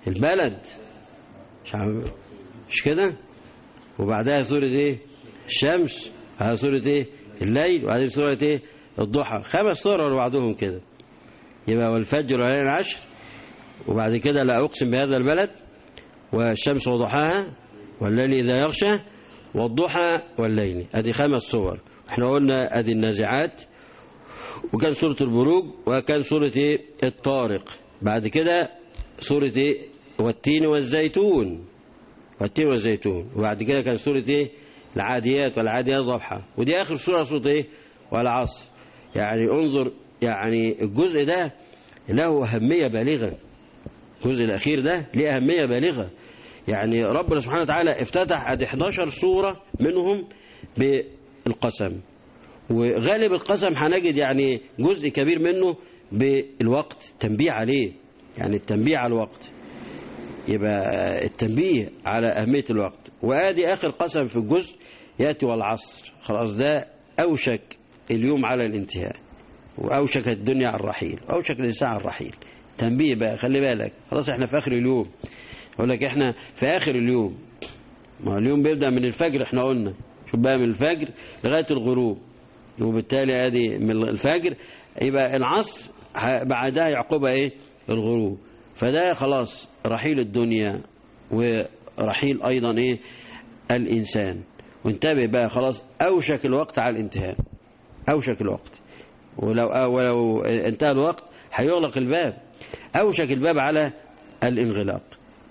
[SPEAKER 3] البلد مش عارف- مش كده وبعدها سورة ايه الشمس بعدها سورة ايه الليل وبعدين سورة ايه الضحى خمس سور ورا بعضهم كده يبقى والفجر وليل العشر وبعد كده لا أقسم بهذا البلد والشمس وضحاها والليل إذا يغشى والضحى والليل ادي خمس صور احنا قلنا ادي النازعات وكان سورة البروج وكان سورة ايه الطارق بعد كده سورة ايه والتين والزيتون والتين والزيتون وبعد كده كان سورة ايه العاديات والعاديات ضبحة ودي اخر سورة سورة ايه والعصر يعني انظر يعني الجزء ده له أهمية بالغة الجزء الأخير ده ليه أهمية بالغة يعني ربنا سبحانه وتعالى افتتح ادي 11 سورة منهم بالقسم وغالب القسم هنجد يعني جزء كبير منه بالوقت تنبيه عليه يعني التنبيه على الوقت يبقى التنبيه على أهمية الوقت وآدي آخر قسم في الجزء يأتي والعصر خلاص ده أوشك اليوم على الانتهاء وأوشك الدنيا على الرحيل أوشك الإنسان على الرحيل تنبيه بقى خلي بالك خلاص احنا في آخر اليوم أقول لك احنا في آخر اليوم ما هو اليوم بيبدأ من الفجر احنا قلنا شوف بقى من الفجر لغاية الغروب وبالتالي ادي من الفجر يبقى العصر ه- بعدها يعقبها ايه الغروب فده خلاص رحيل الدنيا ورحيل ايضا ايه الانسان وانتبه بقى خلاص اوشك الوقت على الانتهاء اوشك الوقت ولو ولو انتهى الوقت هيغلق الباب اوشك الباب على الانغلاق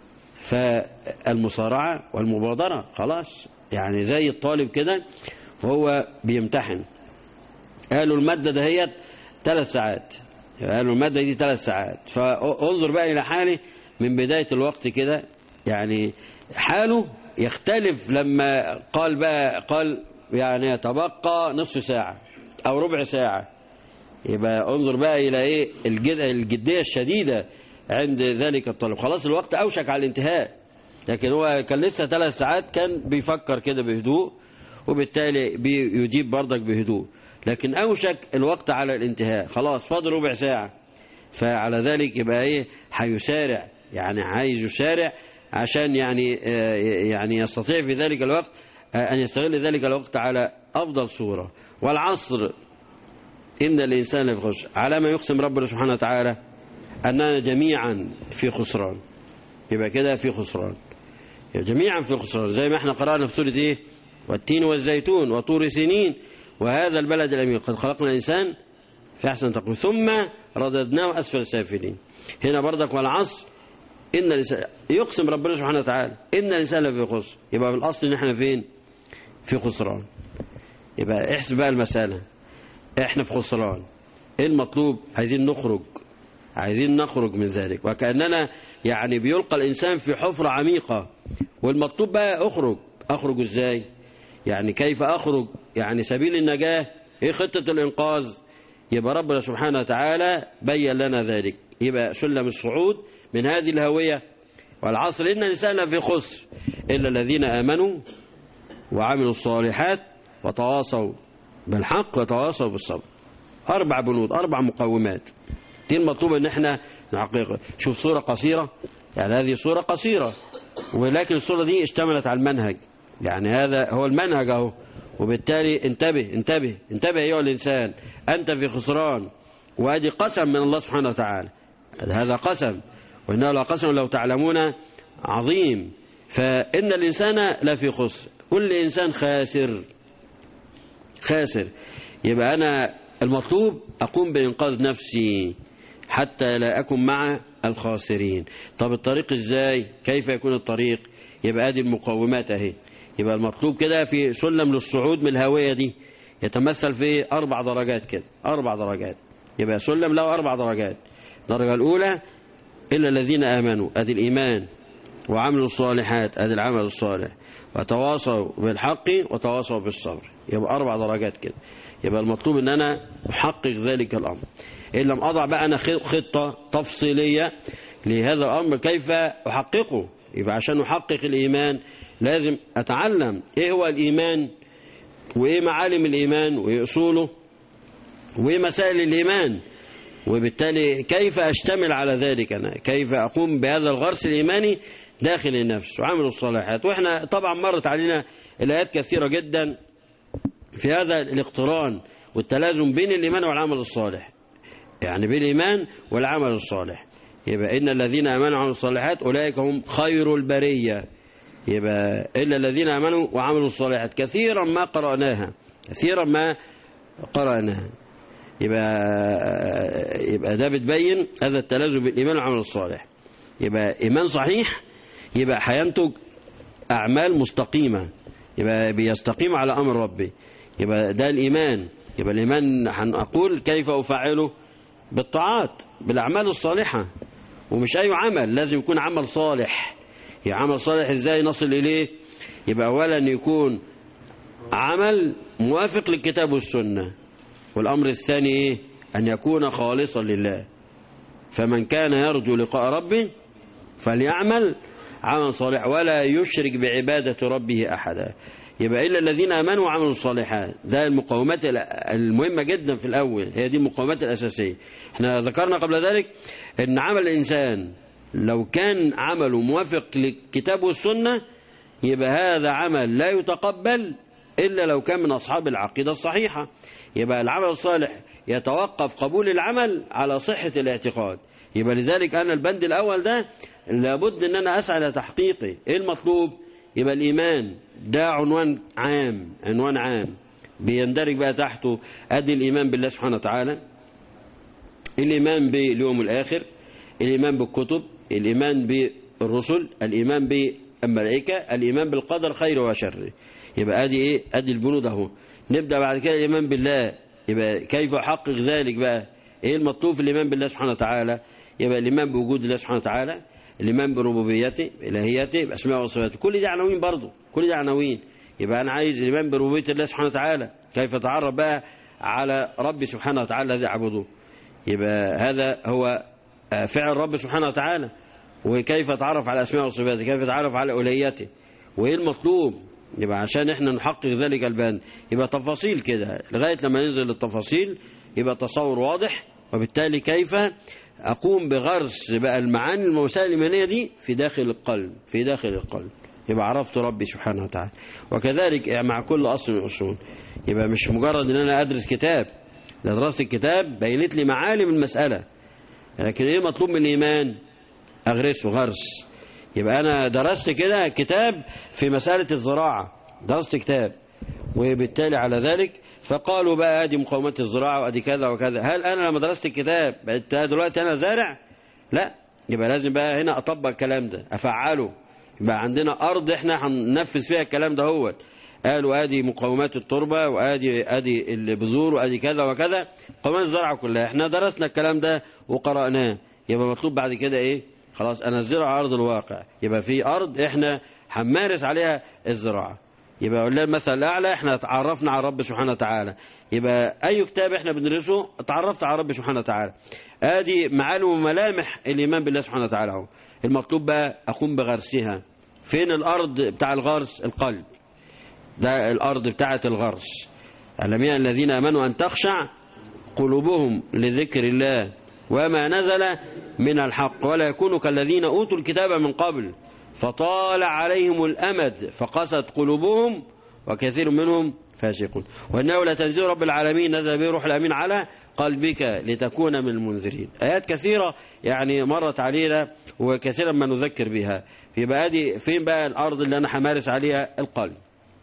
[SPEAKER 3] فالمصارعة والمبادرة خلاص يعني زي الطالب كده وهو بيمتحن قالوا المادة دهيت ثلاث ساعات قالوا المادة دي ثلاث ساعات فانظر بقى إلى حالي من بداية الوقت كده يعني حاله يختلف لما قال بقى قال يعني يتبقى نصف ساعة أو ربع ساعة يبقى انظر بقى إلى إيه الجد الجدية الشديدة عند ذلك الطالب خلاص الوقت أوشك على الانتهاء لكن هو كان لسه ثلاث ساعات كان بيفكر كده بهدوء وبالتالي بيجيب برضك بهدوء لكن أوشك الوقت على الانتهاء خلاص فاضل ربع ساعة فعلى ذلك يبقى ايه هيسارع يعني عايز يسارع عشان يعني آه، يعني يستطيع في ذلك الوقت آه، أن يستغل ذلك الوقت على أفضل صورة والعصر إن الإنسان لفي خسر على ما يقسم ربنا سبحانه وتعالى أننا جميعا في خسران يبقى كده في خسران يبقى جميعا في خسران زي ما احنا قرأنا في سورة ايه والتين والزيتون وطور سنين وهذا البلد الأمين قد خلقنا الإنسان في أحسن تقويم ثم رددناه أسفل سافلين هنا برضك والعصر إن الإنسان يقسم ربنا سبحانه وتعالى إن الإنسان لفي خسر يبقى في الأصل إن احنا فين في خسران يبقى احسب بقى المسألة احنا في خسران ايه المطلوب عايزين نخرج عايزين نخرج من ذلك وكأننا يعني بيلقى الإنسان في حفرة عميقة والمطلوب بقى أخرج أخرج إزاي يعني كيف أخرج يعني سبيل النجاة إيه خطة الإنقاذ يبقى ربنا سبحانه وتعالى بين لنا ذلك يبقى سلم الصعود من هذه الهوية والعصر إن الإنسان في خسر إلا الذين آمنوا وعملوا الصالحات وتواصوا بالحق وتواصوا بالصبر أربع بنود أربع مقومات دي المطلوب ان احنا نحققها شوف صورة قصيرة يعني هذه صورة قصيرة ولكن الصورة دي اشتملت على المنهج يعني هذا هو المنهج اهو وبالتالي انتبه انتبه انتبه ايها الانسان انت في خسران وادي قسم من الله سبحانه وتعالى هذا قسم وانه لقسم لو تعلمون عظيم فان الانسان لفي خسر كل انسان خاسر خاسر يبقى انا المطلوب اقوم بانقاذ نفسي حتى لا أكن مع الخاسرين طب الطريق إزاي كيف يكون الطريق يبقى هذه المقومات أهي يبقى المطلوب كده في سلم للصعود من الهوية دي يتمثل في أربع درجات كده أربع درجات يبقى سلم له أربع درجات الدرجة الأولى إلا الذين آمنوا أدي الإيمان وعملوا الصالحات أدي العمل الصالح وتواصوا بالحق وتواصوا بالصبر يبقى أربع درجات كده يبقى المطلوب أن أنا أحقق ذلك الأمر إن لم أضع بقى أنا خطة تفصيلية لهذا الأمر كيف أحققه يبقى عشان أحقق الإيمان لازم أتعلم إيه هو الإيمان وإيه معالم الإيمان وإيه أصوله وإيه مسائل الإيمان وبالتالي كيف أشتمل على ذلك أنا كيف أقوم بهذا الغرس الإيماني داخل النفس وعمل الصالحات وإحنا طبعا مرت علينا الآيات كثيرة جدا في هذا الاقتران والتلازم بين الإيمان والعمل الصالح يعني بين الإيمان والعمل الصالح يبقى إن الذين آمنوا وعملوا الصالحات أولئك هم خير البرية يبقى إلا الذين آمنوا وعملوا الصالحات كثيرا ما قرأناها كثيرا ما قرأناها يبقى يبقى ده بتبين هذا التلازم بالإيمان والعمل الصالح يبقى إيمان صحيح يبقى هينتج أعمال مستقيمة يبقى بيستقيم على أمر ربي يبقى ده الإيمان يبقى الإيمان هنقول كيف أفعله بالطاعات بالأعمال الصالحة ومش أي عمل لازم يكون عمل صالح يعني عمل صالح إزاي نصل إليه يبقى أولا يكون عمل موافق للكتاب والسنة والأمر الثاني إيه؟ أن يكون خالصا لله فمن كان يرجو لقاء ربه فليعمل عمل صالح ولا يشرك بعبادة ربه أحدا يبقى إلا الذين آمنوا وعملوا الصالحات ده المقومات المهمة جدا في الأول هي دي المقومات الأساسية احنا ذكرنا قبل ذلك أن عمل الإنسان لو كان عمله موافق للكتاب والسنة يبقى هذا عمل لا يتقبل إلا لو كان من أصحاب العقيدة الصحيحة يبقى العمل الصالح يتوقف قبول العمل على صحة الاعتقاد يبقى لذلك أنا البند الأول ده لابد أن أنا أسعى لتحقيقه إيه المطلوب يبقى الإيمان ده عنوان عام عنوان عام بيندرج بقى تحته أدي الإيمان بالله سبحانه وتعالى الإيمان باليوم الآخر الإيمان بالكتب الإيمان بالرسل الإيمان بالملائكة الإيمان بالقدر خير وشر يبقى أدي إيه أدي البنود أهو نبدأ بعد كده الإيمان بالله يبقى كيف أحقق ذلك بقى إيه المطلوب في الإيمان بالله سبحانه وتعالى يبقى الإيمان بوجود الله سبحانه وتعالى الإيمان بربوبيته إلهيته بأسماء وصفاته كل دي عناوين برضه كل دي عناوين يبقى أنا عايز الإيمان بربوبية الله سبحانه وتعالى كيف أتعرف بقى على ربي سبحانه وتعالى الذي أعبده يبقى هذا هو فعل رب سبحانه وتعالى وكيف أتعرف على أسماء وصفاته كيف أتعرف على أوليته وإيه المطلوب يبقى عشان احنا نحقق ذلك البند يبقى تفاصيل كده لغاية لما ننزل التفاصيل يبقى تصور واضح وبالتالي كيف أقوم بغرس بقى المعاني الموسائل الإيمانية دي في داخل القلب في داخل القلب يبقى عرفت ربي سبحانه وتعالى وكذلك مع كل أصل من الأصول يبقى مش مجرد أن أنا أدرس كتاب ده دراسة الكتاب بينت لي معالم المسألة لكن إيه مطلوب من الإيمان أغرسه غرس يبقى أنا درست كده كتاب في مسألة الزراعة درست كتاب وبالتالي على ذلك فقالوا بقى ادي مقاومات الزراعة وادي كذا وكذا هل انا لما درست الكتاب بقيت دلوقتي انا زارع لا يبقى لازم بقى هنا اطبق الكلام ده افعله يبقى عندنا ارض احنا هننفذ فيها الكلام ده هو قالوا ادي مقاومات التربة وادي ادي البذور وادي كذا وكذا مقاومات الزراعة كلها احنا درسنا الكلام ده وقرأناه يبقى مطلوب بعد كده ايه خلاص انزله على ارض الواقع يبقى في ارض احنا هنمارس عليها الزراعه يبقى قلنا المثل الأعلى احنا تعرفنا على رب سبحانه وتعالى يبقى أي كتاب احنا بندرسه تعرفت على رب سبحانه وتعالى ادي معالم وملامح الإيمان بالله سبحانه وتعالى اهو المطلوب بقى أقوم بغرسها فين الأرض بتاع الغرس القلب ده الأرض بتاعة الغرس ألم يأن الذين أمنوا أن تخشع قلوبهم لذكر الله وما نزل من الحق ولا يكونوا كالذين أوتوا الكتاب من قبل فطال عليهم الأمد فقست قلوبهم وكثير منهم فاسقون وإنه لتنزيل رب العالمين نزل به روح الأمين على قلبك لتكون من المنذرين آيات كثيرة يعني مرت علينا وكثيرا ما نذكر بها يبقى دي فين بقى الأرض اللي أنا همارس عليها القلب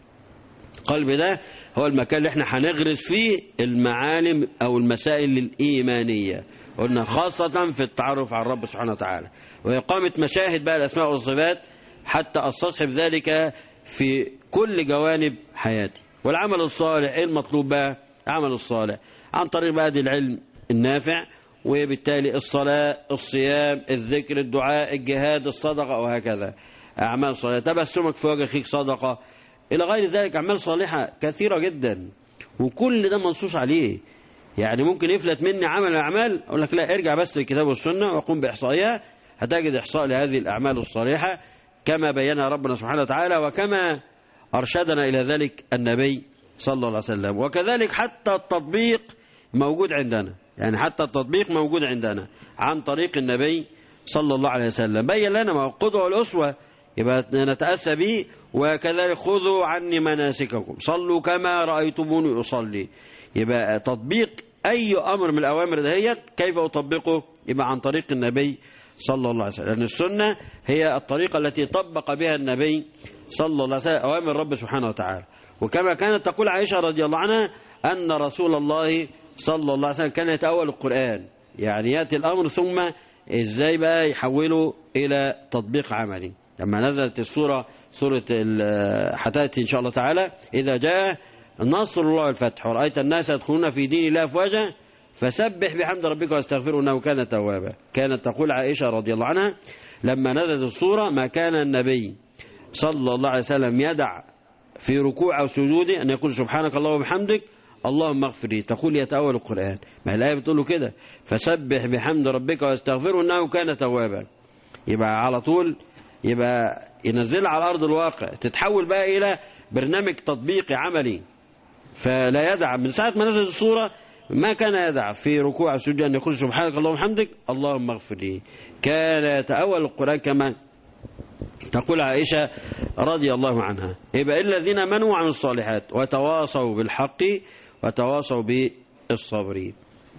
[SPEAKER 3] القلب ده هو المكان اللي احنا هنغرس فيه المعالم أو المسائل الإيمانية قلنا خاصة في التعرف على الرب سبحانه وتعالى وإقامة مشاهد بقى الأسماء والصفات حتى أستصحب ذلك في كل جوانب حياتي والعمل الصالح إيه المطلوب بقى العمل الصالح عن طريق بقى دي العلم النافع وبالتالي الصلاة الصيام الذكر الدعاء الجهاد الصدقة وهكذا أعمال صالحة تبسمك في وجه أخيك صدقة إلى غير ذلك أعمال صالحة كثيرة جدا وكل ده منصوص عليه يعني ممكن يفلت مني عمل الأعمال أقول لك لا ارجع بس للكتاب والسنة وقوم بإحصائها هتجد إحصاء لهذه الأعمال الصالحة كما بينها ربنا سبحانه وتعالى وكما أرشدنا إلى ذلك النبي صلى الله عليه وسلم وكذلك حتى التطبيق موجود عندنا يعني حتى التطبيق موجود عندنا عن طريق النبي صلى الله عليه وسلم بين لنا ما هو القدوة والأسوة يبقى نتأسى به وكذلك خذوا عني مناسككم صلوا كما رأيتموني أصلي يبقى تطبيق أي أمر من الأوامر دهيت كيف أطبقه يبقى عن طريق النبي صلى الله عليه وسلم لأن السنة هي الطريقة التي طبق بها النبي صلى الله عليه وسلم أوامر الرب سبحانه وتعالى وكما كانت تقول عائشة رضي الله عنها أن رسول الله صلى الله عليه وسلم كان يتأول القرآن يعني يأتي الأمر ثم إزاي بقى يحوله إلى تطبيق عملي لما نزلت السورة سورة حتاتي إن شاء الله تعالى إذا جاء نصر الله والفتح ورأيت الناس يدخلون في دين الله أفواجا فسبح بحمد ربك واستغفره انه كان توابا كانت تقول عائشه رضي الله عنها لما نزلت الصوره ما كان النبي صلى الله عليه وسلم يدع في ركوع او سجوده ان يقول سبحانك اللهم وبحمدك اللهم اغفر لي تقول يتأول القرآن ما الآية بتقول له كده فسبح بحمد ربك واستغفره انه كان توابا يبقى على طول يبقى ينزلها على أرض الواقع تتحول بقى إلى برنامج تطبيقي عملي فلا يدع من ساعة ما نزلت الصورة ما كان يدع في ركوع السجود أن يقول سبحانك اللهم وبحمدك اللهم اغفر لي كان يتأول القرآن كما تقول عائشة رضي الله عنها يبقى الذين منوا عن الصالحات وتواصوا بالحق وتواصوا بالصبر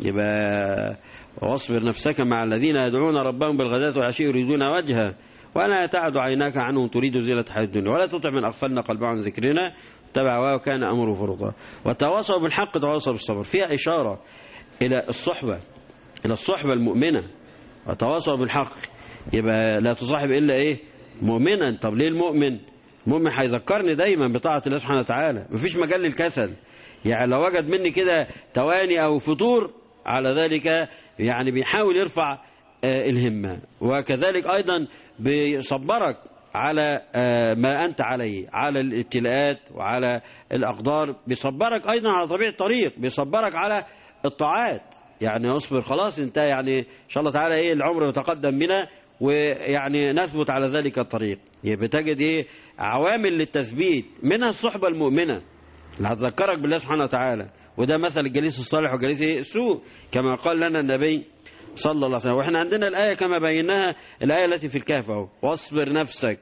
[SPEAKER 3] يبقى واصبر نفسك مع الذين يدعون ربهم بالغداة والعشي يريدون وجهه ولا تعد عيناك عنهم تريد زينة الحياة الدنيا ولا تطع من أغفلنا قلبه عن ذكرنا تبع وكان أمره فرطا وتواصوا بالحق تواصوا بالصبر فيها إشارة إلى الصحبة إلى الصحبة المؤمنة وتواصوا بالحق يبقى لا تصاحب إلا إيه مؤمنا طب ليه المؤمن المؤمن هيذكرني دايما بطاعة الله سبحانه وتعالى مفيش مجال للكسل يعني لو وجد مني كده تواني أو فطور على ذلك يعني بيحاول يرفع الهمة وكذلك أيضا بيصبرك على ما أنت عليه على الابتلاءات وعلى الأقدار بيصبرك أيضا على طبيعة الطريق بيصبرك على الطاعات يعني اصبر خلاص انت يعني إن شاء الله تعالى إيه العمر يتقدم بنا ويعني نثبت على ذلك الطريق يبقى تجد إيه عوامل للتثبيت منها الصحبة المؤمنة اللي هتذكرك بالله سبحانه وتعالى وده مثل الجليس الصالح وجليس إيه السوء كما قال لنا النبي صلى الله عليه وسلم واحنا عندنا الآية كما بيناها الآية التي في الكهف اهو واصبر نفسك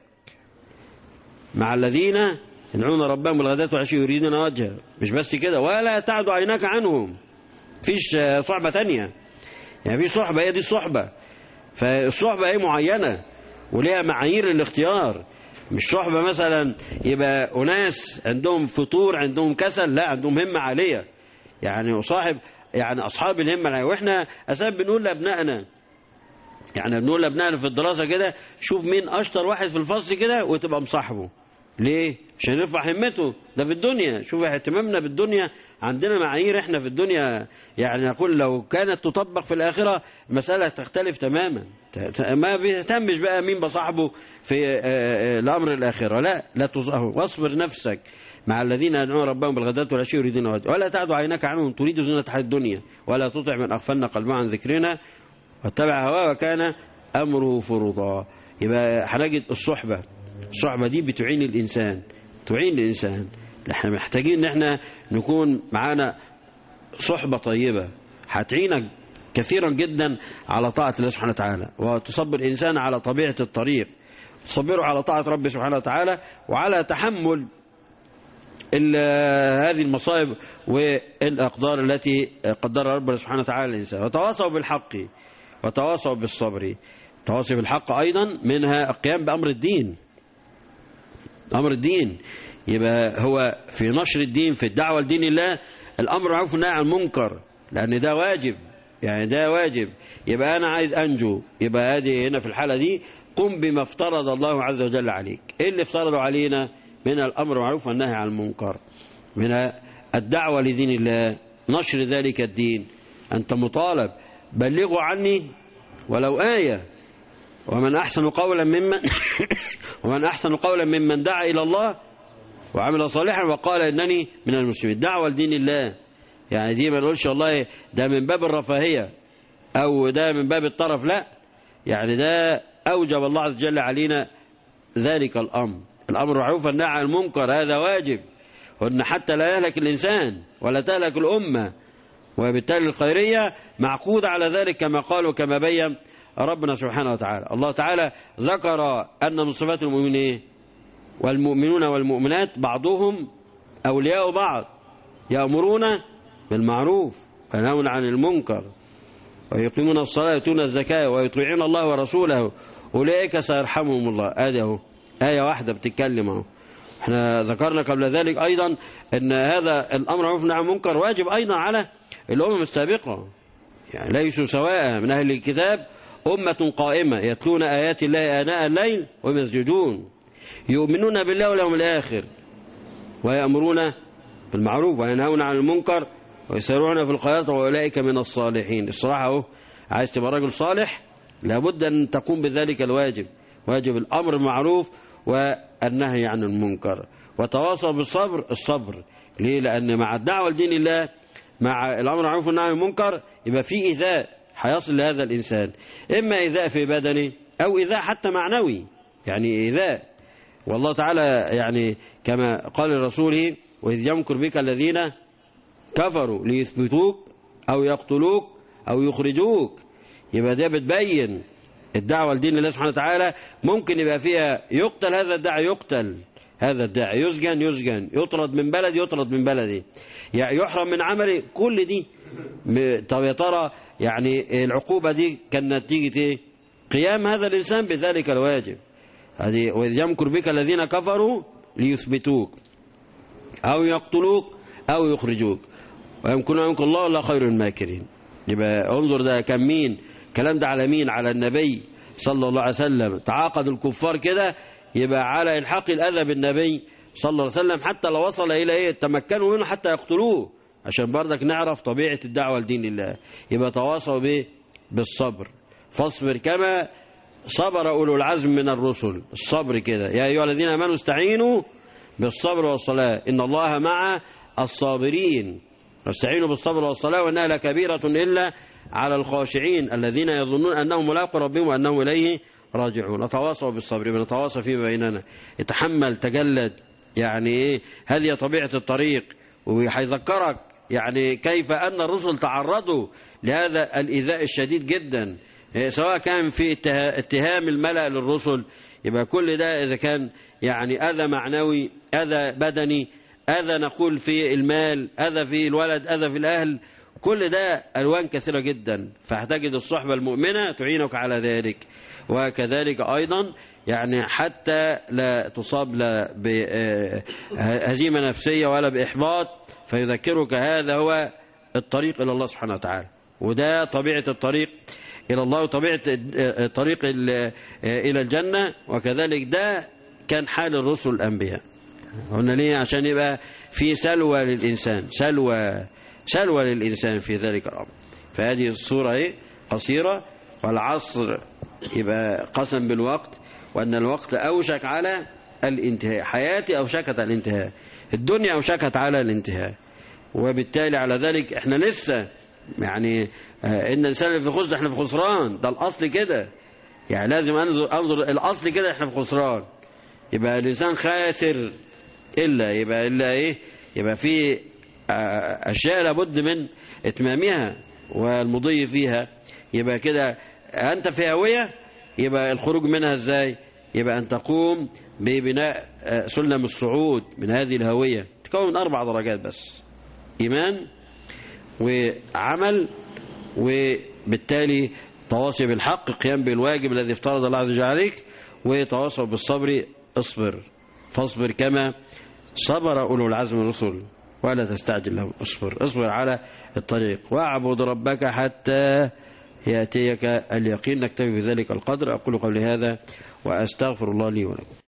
[SPEAKER 3] مع الذين يدعون ربهم بالغداة والعشي يريدون وجهه مش بس كده ولا تعد عيناك عنهم فيش صحبة تانية يعني في صحبة هي دي الصحبة فالصحبة ايه معينة وليها معايير الاختيار مش صحبة مثلا يبقى أناس عندهم فطور عندهم كسل لا عندهم همة عالية يعني صاحب يعني أصحاب الهمة العالية وإحنا أساسا بنقول لأبنائنا يعني بنقول لأبنائنا في الدراسة كده شوف مين أشطر واحد في الفصل كده وتبقى مصاحبه ليه؟ عشان نرفع همته ده في الدنيا شوف اهتمامنا بالدنيا عندنا معايير احنا في الدنيا يعني نقول لو كانت تطبق في الآخرة مسألة تختلف تماما ما بيهتمش بقى مين بصاحبه في الأمر الآخرة لا لا تصاحبه واصبر نفسك مع الذين يدعون ربهم بالغداة والعشي يريدون وجهه ولا تعد عيناك عنهم تريد زينة الحياة الدنيا ولا تطع من أغفلنا قلبه عن ذكرنا واتبع هواه وكان أمره فرطا يبقى هنجد الصحبة الصحبة دي بتعين الإنسان تعين الإنسان احنا محتاجين ان احنا نكون معانا صحبة طيبة هتعينك كثيرا جدا على طاعة الله سبحانه وتعالى وتصبر الإنسان على طبيعة الطريق تصبره على طاعة ربه سبحانه وتعالى وعلى تحمل هذه المصائب والأقدار التي قدرها ربنا سبحانه وتعالى الإنسان وتواصوا بالحق وتواصوا بالصبر تواصي بالحق أيضا منها القيام بأمر الدين أمر الدين يبقى هو في نشر الدين في الدعوة لدين الله الأمر معروف والنهي عن المنكر لأن ده واجب يعني ده واجب يبقى أنا عايز أنجو يبقى هذه هنا في الحالة دي قم بما افترض الله عز وجل عليك إيه اللي افترضه علينا من الأمر معروف والنهي عن المنكر من الدعوة لدين الله نشر ذلك الدين أنت مطالب بلغوا عني ولو آية ومن أحسن قولا ممن ومن أحسن قولا ممن دعا إلى الله وعمل صالحا وقال إنني من المسلمين دعوة لدين الله يعني دي ما نقولش والله ده من باب الرفاهية أو ده من باب الطرف لا يعني ده أوجب الله عز وجل علينا ذلك الأمر الأمر معروف والنهي عن المنكر هذا واجب وأن حتى لا يهلك الإنسان ولا تهلك الأمة وبالتالي الخيرية معقودة على ذلك كما قال وكما بين ربنا سبحانه وتعالى الله تعالى ذكر أن من صفات المؤمنين والمؤمنون والمؤمنات بعضهم أولياء بعض يأمرون بالمعروف وينهون عن المنكر ويقيمون الصلاة ويؤتون الزكاة ويطيعون الله ورسوله أولئك سيرحمهم الله آدي أهو آية واحدة بتتكلم أهو احنا ذكرنا قبل ذلك أيضا أن هذا الأمر معروف عن المنكر واجب أيضا على الأمم السابقة يعني ليسوا سواء من أهل الكتاب أمة قائمة يتلون آيات الله آناء الليل وهم يسجدون يؤمنون بالله واليوم الآخر ويأمرون بالمعروف وينهون عن المنكر ويسيرون في الخيرات وأولئك من الصالحين الصراحة أهو عايز تبقى راجل صالح لابد أن تقوم بذلك الواجب واجب الأمر المعروف والنهي عن المنكر وتواصل بالصبر الصبر ليه لأن مع الدعوة لدين الله مع الأمر المعروف والنهي عن المنكر يبقى في إيذاء هيصل لهذا الإنسان إما إيذاء في بدنه أو إيذاء حتى معنوي يعني إيذاء والله تعالى يعني كما قال لرسوله وإذ يمكر بك الذين كفروا ليثبتوك أو يقتلوك أو يخرجوك يبقى ده بتبين الدعوة لدين الله سبحانه وتعالى ممكن يبقى فيها يقتل هذا الداعي يقتل هذا الداعي يسجن يسجن يطرد من بلد يطرد من بلدي يعني يحرم من عمله كل دي طب يا ترى يعني العقوبة دي كان نتيجة ايه قيام هذا الإنسان بذلك الواجب هذه وإذ يمكر بك الذين كفروا ليثبتوك أو يقتلوك أو يخرجوك ويمكن يمكن الله ولا خير الماكرين يبقى انظر ده كان مين الكلام ده على مين على النبي صلى الله عليه وسلم تعاقد الكفار كده يبقى على الحاق الأذى بالنبي صلى الله عليه وسلم حتى لو وصل إلى إيه تمكنوا منه حتى يقتلوه عشان بردك نعرف طبيعة الدعوة لدين الله يبقى تواصوا به بالصبر فاصبر كما صبر أولو العزم من الرسل الصبر كده يا أيها الذين آمنوا استعينوا بالصبر والصلاة إن الله مع الصابرين واستعينوا بالصبر والصلاة وإنها لكبيرة إلا على الخاشعين الذين يظنون أنهم ملاقوا ربهم وأنهم إليه راجعون نتواصوا بالصبر بنتواصى فيما بيننا يتحمل تجلد يعني إيه هذه طبيعة الطريق وهيذكرك يعني كيف أن الرسل تعرضوا لهذا الإيذاء الشديد جدا سواء كان في اتهام الملأ للرسل يبقى كل ده إذا كان يعني أذى معنوي أذى بدني أذى نقول في المال أذى في الولد أذى في الأهل كل ده ألوان كثيرة جدا فهتجد الصحبة المؤمنة تعينك على ذلك وكذلك أيضا يعني حتى لا تصاب لا بهزيمة نفسية ولا بإحباط فيذكرك هذا هو الطريق إلى الله سبحانه وتعالى وده طبيعة الطريق إلى الله وطبيعة الطريق إلى الجنة وكذلك ده كان حال الرسل الأنبياء قلنا ليه عشان يبقى في سلوى للإنسان سلوى سلوى للإنسان في ذلك الأمر فهذه الصورة ايه قصيرة والعصر يبقى قسم بالوقت وأن الوقت أوشك على الانتهاء حياتي أوشكت على الانتهاء الدنيا أوشكت على الانتهاء وبالتالي على ذلك احنا لسه يعني ان الانسان اللي في خسر احنا في خسران ده الاصل كده يعني لازم انظر انظر الاصل كده احنا في خسران يبقى الانسان خاسر الا يبقى الا ايه يبقى في اشياء لابد من اتمامها والمضي فيها يبقى كده انت في هويه يبقى الخروج منها ازاي يبقى ان تقوم ببناء سلم الصعود من هذه الهويه تكون من اربع درجات بس ايمان وعمل وبالتالي تواصي بالحق قيام بالواجب الذي افترض الله عز وجل عليك وتواصل بالصبر اصبر فاصبر كما صبر أولو العزم من الرسل ولا تستعجل لهم اصبر اصبر على الطريق واعبد ربك حتى يأتيك اليقين نكتفي بذلك القدر أقول قولي هذا وأستغفر الله لي ولكم